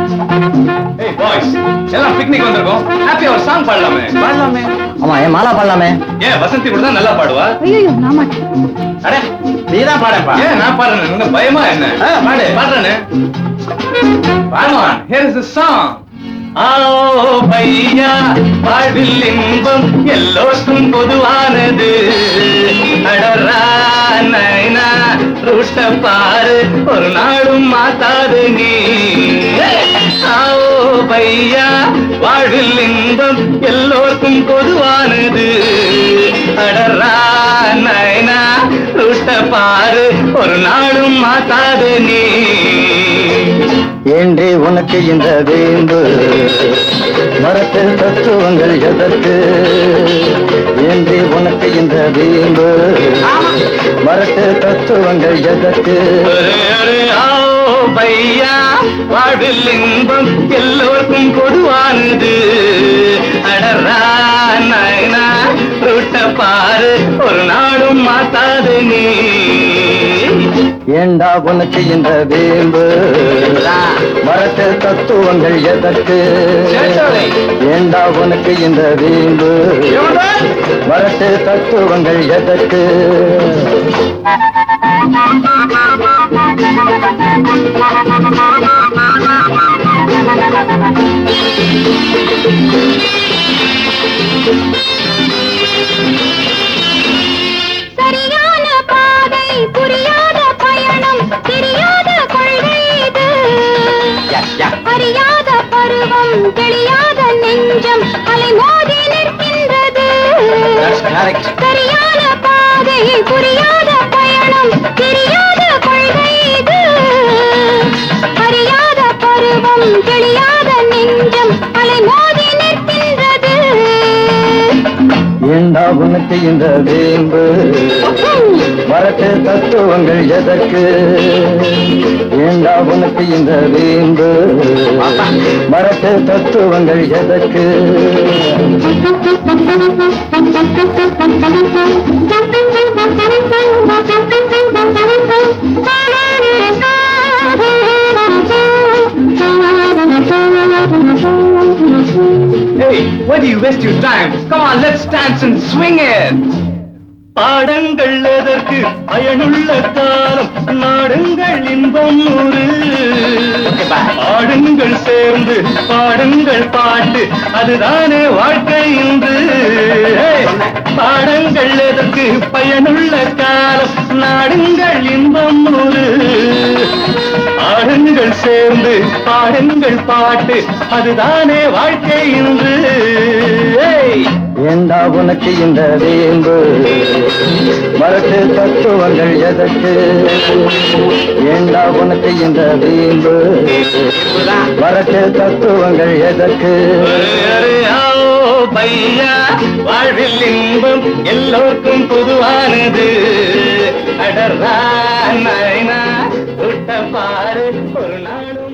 ஏய் பாய்ஸ் எல்லாம் பிக்னிக் வந்திருக்கோம் ஹாப்பி ஒரு சாங் பாடலாமே பாடலாமே ஆமா ஏன் மாலா பாடலாமே ஏன் வசந்தி கூட தான் நல்லா பாடுவா ஐயோ நான் மாட்டேன் அட நீ தான் பாடப்பா ஏன் நான் பாடுறேன் உங்க பயமா என்ன ஆ, பாடு. பாடுறேனே பாடுவான் ஹியர் இஸ் சாங் ஆஓ பையா வாழ்வில் இன்பம் எல்லோருக்கும் பொதுவானது அடரா நைனா ரூட்ட பாரு ஒரு நாளும் மாத்தாது நீ ஆஓ பையா வாழ்வில் இன்பம் எல்லோருக்கும் பொதுவானது அடரா நைனா ரூட்ட பாரு ஒரு நாளும் மாத்தாது நீ ஏன்றே உனக்கு இந்த வேம்பு மரத்து தத்துவங்கள் எதற்கு ஏன்றே உனக்கு இந்த வேம்பு மரத்து தத்துவங்கள் எதற்கு அரே, அரே, ஆஓ பையா வாழ்வில் இன்பம் எல்லோருக்கும் பொதுவானது அடரா நைனா ரூட்ட பாரு ஒரு நாளும் மாத்தாது நீ ஏண்டா உனக்கு இந்த வேம்பு மரத்து தத்துவங்கள் எதற்கு சேட்டோலை. ஏண்டா உனக்கு இந்த வேம்பு எவன்டா? மரத்து தத்துவங்கள் எதற்கு சரியான பாதை புரியாத பயணம் தெரியாத கொள்கை இது அறியாத பருவம் தெளியாத நெஞ்சம் அலை மோதி நிற்கின்றது correct. சரியான பாதை புரியாத பயணம் தெரியாத கொள்கை இது அறியாத பருவம் தெளியாத நெஞ்சம் அலை மோதி நிற்கின்றது ஏண்டா உனக்கு இந்த வேம்பு மரத்து தத்துவங்கள் எதற்கு ஏண்டா உனக்கு இந்த வேம்பு மரத்து தத்துவங்கள் எதற்கு Hey, why do you waste your time? Come on, let's dance and swing it. பாடங்கள் எதற்கு பயனுள்ள காலம் நாடுங்கள் இன்பம் நூறு பாடுங்கள் சேர்ந்து பாடுங்கள் பாட்டு அதுதானே வாழ்க்கை இன்று Hey, பாடங்கள் எதற்கு பயனுள்ள காலம் நாடுங்கள் இன்பம் நூறு பாடுங்கள் சேர்ந்து பாடுங்கள் பாட்டு அதுதானே வாழ்க்கை இன்று Hey! ஏண்டா உனக்கு இந்த வேம்பு மரத்து தத்துவங்கள் எதற்கு ஏண்டா உனக்கு இந்த வேம்பு மரத்து தத்துவங்கள் எதற்கு அரே, அரே, ஆஓ, பையா வாழ்வில் இன்பம் எல்லோருக்கும் பொதுவானது அடரா நைனா விட்ட பாரு ஒரு நாடு